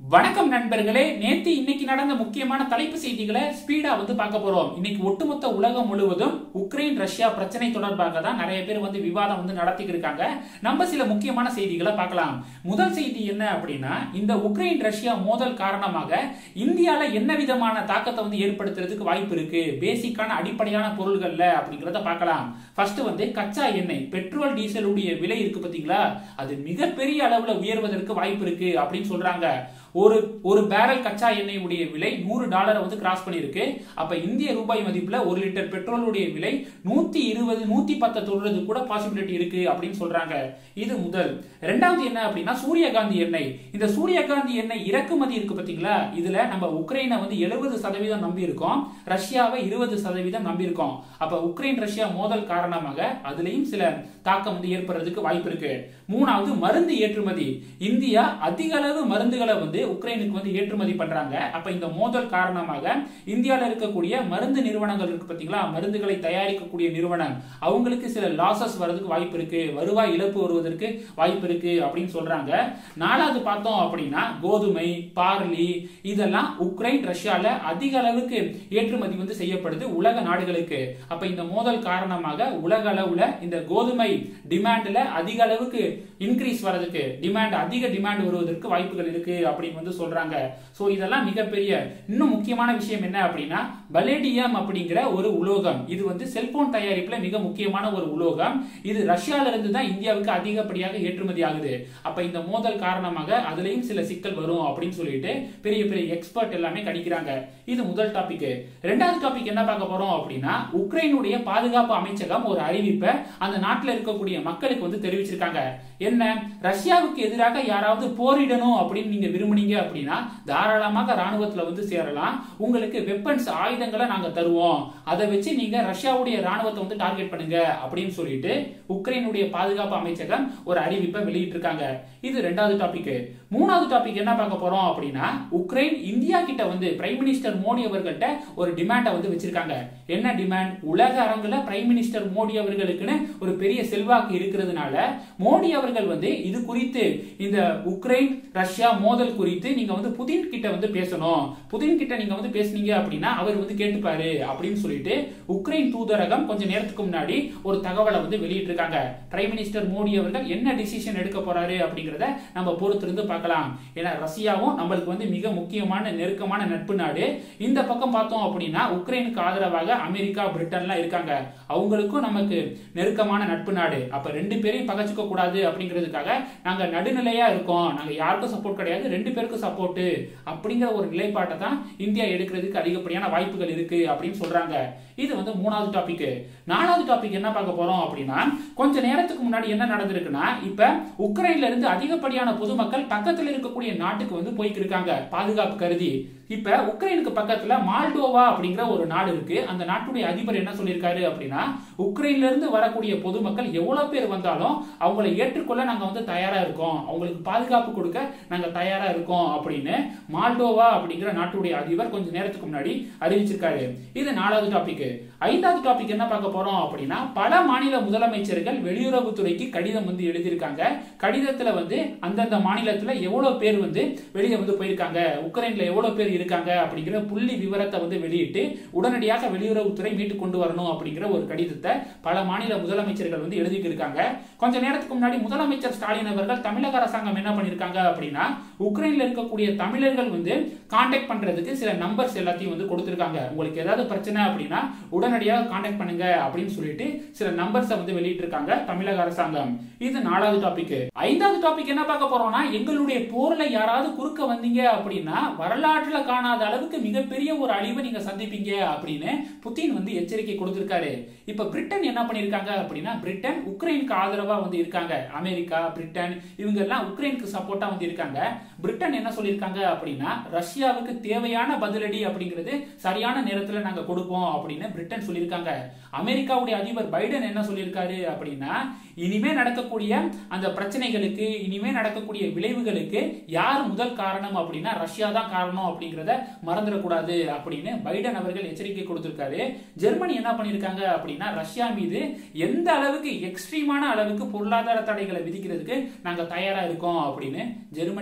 வணக்கம் நண்பர்களே நேத்து இன்னைக்கு நடந்த முக்கியமான தலைப்பு செய்திகளை ஸ்பீடா வந்து பார்க்க போறோம் இன்னைக்கு ஒட்டுமொத்த உலகம் முழுவதும் உக்ரைன் ரஷ்யா பிரச்சனை தொடர்பாக தான் நிறைய பேர் வந்து விவாதம் வந்து நடத்திட்டு இருக்காங்க நம்ம சில முக்கியமான செய்திகளை பார்க்கலாம் முதல் செய்தி என்ன அப்படின்னா இந்த உக்ரைன் ரஷ்யா மோதல் காரணமாக இந்தியால என்ன விதமான தாக்கத்தை வந்து ஏற்படுத்துறதுக்கு வாய்ப்பு இருக்கு பேசிக்கான அடிப்படையான பொருள்கள்ல அப்படிங்கறத பார்க்கலாம் ஃபர்ஸ்ட் வந்து கச்சா எண்ணெய் பெட்ரோல் டீசலுடைய விலை இருக்கு பாத்தீங்களா அது மிகப்பெரிய அளவுல உயர்வதற்கு வாய்ப்பு இருக்கு அப்படின்னு சொல்றாங்க ஒரு ஒரு பேரல் கச்சா எண்ணெய் உடைய விலை நூறு டாலரை வந்து கிராஸ் பண்ணிருக்கு அப்ப இந்திய ரூபாய் மதிப்புல ஒரு லிட்டர் பெட்ரோலுடைய விலை நூத்தி இருபது நூத்தி பத்து தொடுறது கூட பாசிபிலிட்டி இருக்கு அப்படின்னு சொல்றாங்க இது முதல் ரெண்டாவது என்ன அப்படின்னா சூரியகாந்தி எண்ணெய் இந்த சூரியகாந்தி எண்ணெய் இறக்குமதி இருக்கு பாத்தீங்களா இதுல நம்ம உக்ரைனை வந்து எழுபது சதவீதம் நம்பி இருக்கோம் ரஷ்யாவை இருபது சதவீதம் நம்பி இருக்கோம் அப்ப உக்ரைன் ரஷ்யா மோதல் காரணமாக அதுலயும் சில தாக்கம் வந்து ஏற்படுறதுக்கு வாய்ப்பு இருக்கு மூணாவது மருந்து ஏற்றுமதி இந்தியா அதிக அளவு மருந்துகளை வந்து உக்ரைனுக்கு வந்து ஏற்றுமதி பண்றாங்க அப்ப இந்த மோதல் காரணமாக இந்தியாவில் இருக்கக்கூடிய மருந்து நிறுவனங்கள் இருக்கு பாத்தீங்களா மருந்துகளை தயாரிக்கக்கூடிய நிறுவனம் அவங்களுக்கு சில லாசஸ் வரதுக்கு வாய்ப்பு இருக்கு வருவாய் இழப்பு வருவதற்கு வாய்ப்பு இருக்கு அப்படின்னு சொல்றாங்க நாலாவது பார்த்தோம் அப்படின்னா கோதுமை பார்லி இதெல்லாம் உக்ரைன் ரஷ்யால அதிக அளவுக்கு ஏற்றுமதி வந்து செய்யப்படுது உலக நாடுகளுக்கு அப்ப இந்த மோதல் காரணமாக உலக அளவுல இந்த கோதுமை டிமாண்ட்ல அதிக அளவுக்கு இன்க்ரீஸ் வரதுக்கு டிமாண்ட் அதிக டிமாண்ட் வருவதற்கு வாய்ப்புகள் இருக்கு அப்படின்னு வந்து சொல்றாங்க சோ இதெல்லாம் மிகப்பெரிய இன்னும் முக்கியமான விஷயம் என்ன அப்படின்னா பலேடியம் அப்படிங்கிற ஒரு உலோகம் இது வந்து செல்போன் தயாரிப்புல மிக முக்கியமான ஒரு உலோகம் இது ரஷ்யால இருந்து தான் இந்தியாவுக்கு அதிகப்படியாக ஏற்றுமதி ஆகுது அப்ப இந்த மோதல் காரணமாக அதுலயும் சில சிக்கல் வரும் அப்படின்னு சொல்லிட்டு பெரிய பெரிய எக்ஸ்பர்ட் எல்லாமே கணிக்கிறாங்க இது முதல் டாபிக் ரெண்டாவது டாபிக் என்ன பார்க்க போறோம் அப்படின்னா உக்ரைனுடைய பாதுகாப்பு அமைச்சகம் ஒரு அறிவிப்பை அந்த நாட்டில் இருக்கக்கூடிய மக்களுக்கு வந்து தெரிவிச்சிருக்காங்க என்ன ரஷ்யாவுக்கு எதிராக யாராவது போரிடணும் அப்படின்னு நீங்க விரும்புனீங்க அப்படின்னா தாராளமாக ராணுவத்துல வந்து சேரலாம் உங்களுக்கு வெப்பன்ஸ் ஆயுதங்களை நாங்க தருவோம் அதை வச்சு நீங்க ரஷ்யாவுடைய ராணுவத்தை வந்து டார்கெட் பண்ணுங்க அப்படின்னு சொல்லிட்டு உக்ரைனுடைய பாதுகாப்பு அமைச்சகம் ஒரு அறிவிப்பை வெளியிட்டிருக்காங்க இது ரெண்டாவது டாபிக் மூணாவது டாபிக் என்ன பார்க்க போறோம் அப்படின்னா உக்ரைன் இந்தியா கிட்ட வந்து பிரைம் மினிஸ்டர் மோடி அவர்கள்ட்ட ஒரு டிமாண்டை வந்து வச்சிருக்காங்க என்ன டிமாண்ட் உலக அரங்குல பிரைம் மினிஸ்டர் மோடி அவர்களுக்குன்னு ஒரு பெரிய செல்வாக்கு இருக்கிறதுனால மோடி அவர்கள் வந்து இது குறித்து இந்த உக்ரைன் ரஷ்யா மோதல் குறித்து நீங்க வந்து புதின் கிட்ட வந்து பேசணும் புதின் கிட்ட நீங்க வந்து பேசுனீங்க அப்படின்னா அவர் வந்து கேட்டுப்பாரு அப்படின்னு சொல்லிட்டு உக்ரைன் தூதரகம் கொஞ்ச நேரத்துக்கு முன்னாடி ஒரு தகவலை வந்து வெளியிட்டிருக்காங்க பிரைம் மினிஸ்டர் மோடி அவர்கள் என்ன டிசிஷன் எடுக்க போறாரு அப்படிங்கறத நம்ம பொறுத்திருந்து பார்க்கலாம் ஏன்னா ரஷ்யாவும் நம்மளுக்கு வந்து மிக முக்கியமான நெருக்கமான நட்பு நாடு இந்த பக்கம் பார்த்தோம் அப்படின்னா உக்ரைனுக்கு ஆதரவாக அமெரிக்கா பிரிட்டன்லாம் இருக்காங்க அவங்களுக்கும் நமக்கு நெருக்கமான நட்பு நாடு அப்ப ரெண்டு பேரையும் பகச்சுக்க கூடாது அப்படிங்கிறதுக்காக நாங்க நடுநிலையா இருக்கோம் நாங்க யாருக்கும் சப்போர்ட் கிடையாது ரெண்டு பேருக்கும் சப்போர்ட் அப்படிங்கிற ஒரு நிலைப்பாட்டை தான் இந்தியா எடுக்கிறதுக்கு அதிகப்படியான வாய்ப்புகள் இருக்கு அப்படின்னு சொல்றாங்க இது வந்து மூணாவது டாபிக் நாலாவது டாபிக் என்ன பார்க்க போறோம் அப்படின்னா கொஞ்ச நேரத்துக்கு முன்னாடி என்ன நடந்திருக்குன்னா இப்ப உக்ரைன்ல இருந்து அதிகப்படியான பொதுமக்கள் பக்கத்துல இருக்கக்கூடிய நாட்டுக்கு வந்து போய்க்கு இருக்காங்க பாதுகாப்பு கருதி இப்ப உக்ரைனுக்கு பக்கத்துல மால்டோவா அப்படிங்கிற ஒரு நாடு இருக்கு அந்த நாட்டுடைய அதிபர் என்ன சொல்லியிருக்காரு அப்படின்னா உக்ரைன்ல இருந்து வரக்கூடிய பொதுமக்கள் எவ்வளவு பேர் வந்தாலும் அவங்களை ஏற்றுக்கொள்ள நாங்க வந்து தயாரா இருக்கோம் அவங்களுக்கு பாதுகாப்பு கொடுக்க நாங்க தயாரா இருக்கோம் அப்படின்னு மால்டோவா அப்படிங்கிற நாட்டுடைய அதிபர் கொஞ்ச நேரத்துக்கு முன்னாடி அறிவிச்சிருக்காரு இது நாலாவது டாபிக் ஐந்தாவது டாபிக் என்ன பார்க்க போறோம் அப்படின்னா பல மாநில முதலமைச்சர்கள் வெளியுறவுத்துறைக்கு கடிதம் வந்து எழுதியிருக்காங்க கடிதத்துல வந்து அந்தந்த மாநிலத்துல எவ்வளவு பேர் வந்து வெளியே வந்து போயிருக்காங்க உக்ரைன்ல எவ்வளவு பேர் இருக்காங்க அப்படிங்கிற புள்ளி விவரத்தை வந்து வெளியிட்டு உடனடியாக வெளியுறவுத்துறை மீட்டு கொண்டு வரணும் அப்படிங்கிற ஒரு கடிதத்தை பல மாநில முதலமைச்சர்கள் வந்து எழுதிட்டு இருக்காங்க கொஞ்ச நேரத்துக்கு முன்னாடி முதலமைச்சர் ஸ்டாலின் அவர்கள் தமிழக அரசாங்கம் என்ன பண்ணிருக்காங்க அப்படின்னா உக்ரைன்ல இருக்கக்கூடிய தமிழர்கள் வந்து கான்டாக்ட் பண்றதுக்கு சில நம்பர்ஸ் எல்லாத்தையும் வந்து கொடுத்திருக்காங்க உங்களுக்கு ஏதாவது பிரச்சனை அப்படின்னா உடனடியாக கான்டாக்ட் பண்ணுங்க அப்படின்னு சொல்லிட்டு சில நம்பர்ஸை வந்து வெளியிட்டு இருக்காங்க தமிழக அரசாங்கம் இது நாலாவது டாபிக் ஐந்தாவது டாபிக் என்ன பார்க்க போறோம்னா எங்களுடைய போர்ல யாராவது குறுக்க வந்தீங்க அப்படின்னா வரலாற்றுல காணாத அளவுக்கு மிகப்பெரிய ஒரு அழிவை நீங்க சந்திப்பீங்க அப்படின்னு புத்தின் வந்து எச்சரிக்கை கொடுத்திருக்காரு இப்ப பிரிட்டன் என்ன பண்ணிருக்காங்க அப்படின்னா பிரிட்டன் உக்ரைனுக்கு ஆதரவா வந்து இருக்காங்க அமெரிக்கா பிரிட்டன் இவங்க எல்லாம் உக்ரைனுக்கு சப்போர்ட்டா வந்து இருக்காங்க பிரிட்டன் என்ன சொல்லியிருக்காங்க அப்படின்னா ரஷ்யாவுக்கு தேவையான பதிலடி அப்படிங்கிறது சரியான நேரத்துல நாங்க கொடுப்போம் அப்படின்னு பிரிட்டன் சொல்லியிருக்காங்க அமெரிக்காவுடைய அதிபர் பைடன் என்ன சொல்லியிருக்காரு அப்படின்னா இனிமே நடக்கக்கூடிய அந்த பிரச்சனைகளுக்கு இனிமே நடக்கக்கூடிய விளைவுகளுக்கு யார் முதல் காரணம் அப்படின்னா ரஷ்யா தான் காரணம் அப்படிங்கிறத மறந்துடக்கூடாது அப்படின்னு பைடன் அவர்கள் எச்சரிக்கை கொடுத்திருக்காரு ஜெர்மனி என்ன பண்ணிருக்காங்க அப்படின்னா ரஷ்யா மீது எந்த அளவுக்கு எக்ஸ்ட்ரீமான அளவுக்கு பொருளாதார தடைகளை விதிக்கிறதுக்கு நாங்க தயாரா இருக்கோம் அப்படின்னு ஜெர்மனி வந்து சொல்லியிருக்காங்க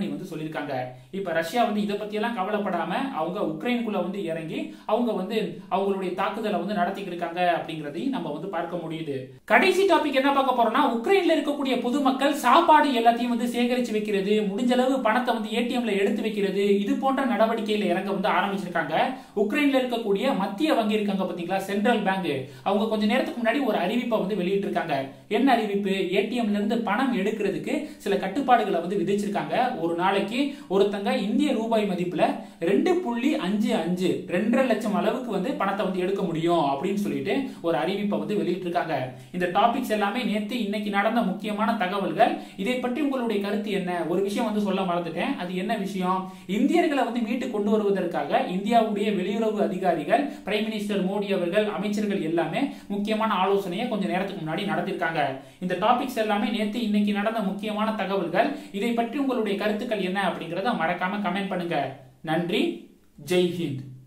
சொல்லியிருக்காங்க இப்ப ரஷ்யா வந்து இதை பத்தி எல்லாம் கவலைப்படாம அவங்க உக்ரைனுக்குள்ள வந்து இறங்கி அவங்க வந்து அவங்களுடைய தாக்குதலை வந்து நடத்திட்டு இருக்காங்க அப்படிங்கறதையும் நம்ம வந்து பார்க்க முடியுது கடைசி டாபிக் என்ன பார்க்க போறோம்னா உக்ரைன்ல இருக்கக்கூடிய பொதுமக்கள் சாப்பாடு எல்லாத்தையும் வந்து சேகரிச்சு வைக்கிறது முடிஞ்ச அளவு பணத்தை வந்து ஏடிஎம்ல எடுத்து வைக்கிறது இது போன்ற நடவடிக்கையில இறங்க வந்து ஆரம்பிச்சிருக்காங்க உக்ரைன்ல இருக்கக்கூடிய மத்திய வங்கி இருக்காங்க பாத்தீங்களா சென்ட்ரல் பேங்க் அவங்க கொஞ்ச நேரத்துக்கு முன்னாடி ஒரு அறிவிப்பை வந்து வெளியிட்டு இருக்காங்க என்ன அறிவிப்பு ஏடிஎம்ல இருந்து பணம் எடுக்கிறதுக்கு சில கட்டுப்பாடுகளை வந்து விதிச்சிருக்காங்க ஒரு நாளைக்கு ஒருத்தங்க இந்திய ரூபாய் மதிப்புல ரெண்டு புள்ளி அஞ்சு அஞ்சு ரெண்டரை லட்சம் அளவுக்கு வந்து பணத்தை வந்து எடுக்க முடியும் அப்படின்னு சொல்லிட்டு ஒரு அறிவிப்பை வந்து வெளியிட்டிருக்காங்க இந்த டாபிக்ஸ் எல்லாமே நேத்து இன்னைக்கு நடந்த முக்கியமான தகவல்கள் இதை பற்றி உங்களுடைய கருத்து என்ன ஒரு விஷயம் வந்து சொல்ல மறந்துட்டேன் அது என்ன விஷயம் இந்தியர்களை வந்து மீட்டு கொண்டு வருவதற்காக இந்தியாவுடைய வெளியுறவு அதிகாரிகள் பிரைம் மினிஸ்டர் மோடி அவர்கள் அமைச்சர்கள் எல்லாமே முக்கியமான ஆலோசனையை கொஞ்ச நேரத்துக்கு முன்னாடி நடத்திருக்காங்க இந்த டாபிக்ஸ் எல்லாமே நேத்து இன்னைக்கு நடந்த முக்கியமான தகவல்கள் இதை பற்றி உங்களுடைய கருத்துக்கள் என்ன அப்படிங்கறத மறக்காம கமெண்ட் பண்ணுங்க நன்றி ஜெய் ஹிந்த்